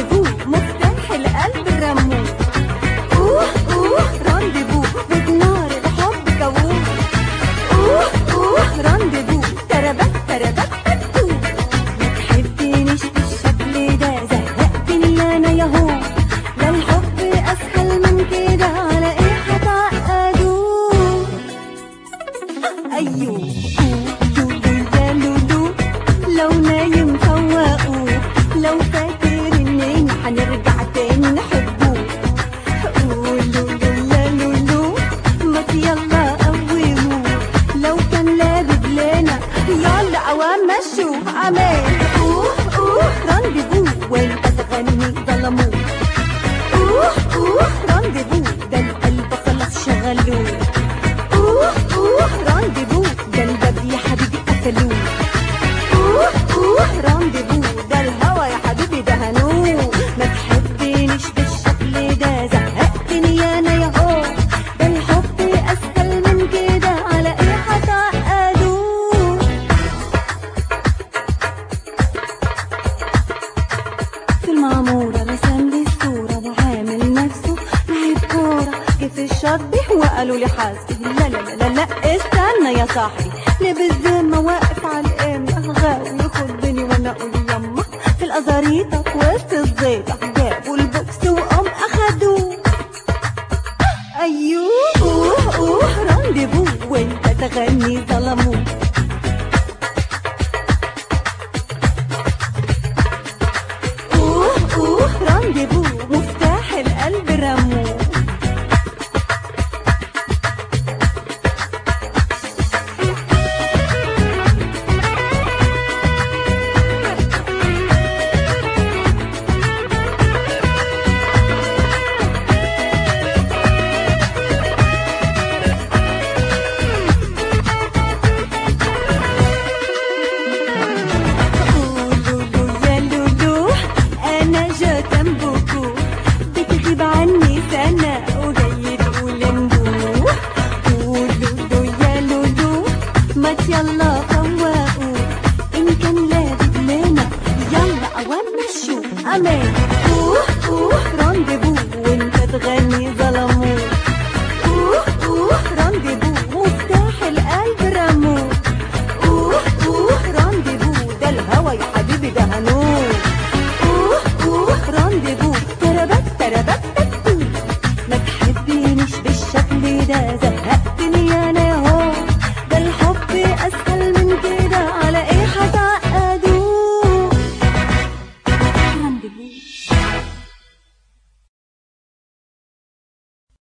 رانديفو مفتاح القلب الرموز اوه اوه رانديفو وبنار الحب كووه اوه اوه رانديفو تربت تربت تكتو ما تحبنيش بالشكل ده زهقتني انا ياهو ده الحب اسهل من كده على ايه هتعقدوه ايوه لولو يا لولو لو نايم فوقوه لو فاكر اننا هنرجع تاني نحبوه قولوا له يا لولو ما يلا قوموه لو كان لابد لنا يلا عوام مشوا امان اوه اوه رانديفو وانت تغني ظلموه اوه اوه رانديفو ده القلب خلاص شغلوه اوه اوه رانديفو ده الباب يا حبيبي قفلوه اوه اوه رانديفو ده الهوا يا حبيبي دهنوه ما تحبنيش بالشكل ده زهقتني يا انا يا هو ده الحب اسهل من كده على ايه هتعقدوه في المعمورة رسم لي الصورة وعامل نفسه لعيب كورة جه في الشط وقالوا لي حاسبي لا لا لا لا لا استنى يا صاحبي لابس ذمة واقف على القمة غاوي يخضني وانا اقول يما في الازاريطة في وسط الزيطة جابوا البوكس وقام اخدوه ايوه اوه اوه رانديفو وانت تغني ظلموه اوه اوه رانديفو مفتاح القلب رموه قولوا يا لولو انا جا جنبكو بتغيب عني سنة وجاي تقول نبوح قولوا يا لولو ما يلا فوقوا ان كان لابد لنا يلا اوام مشوا امان اوه اوه رانديفو وانت تغني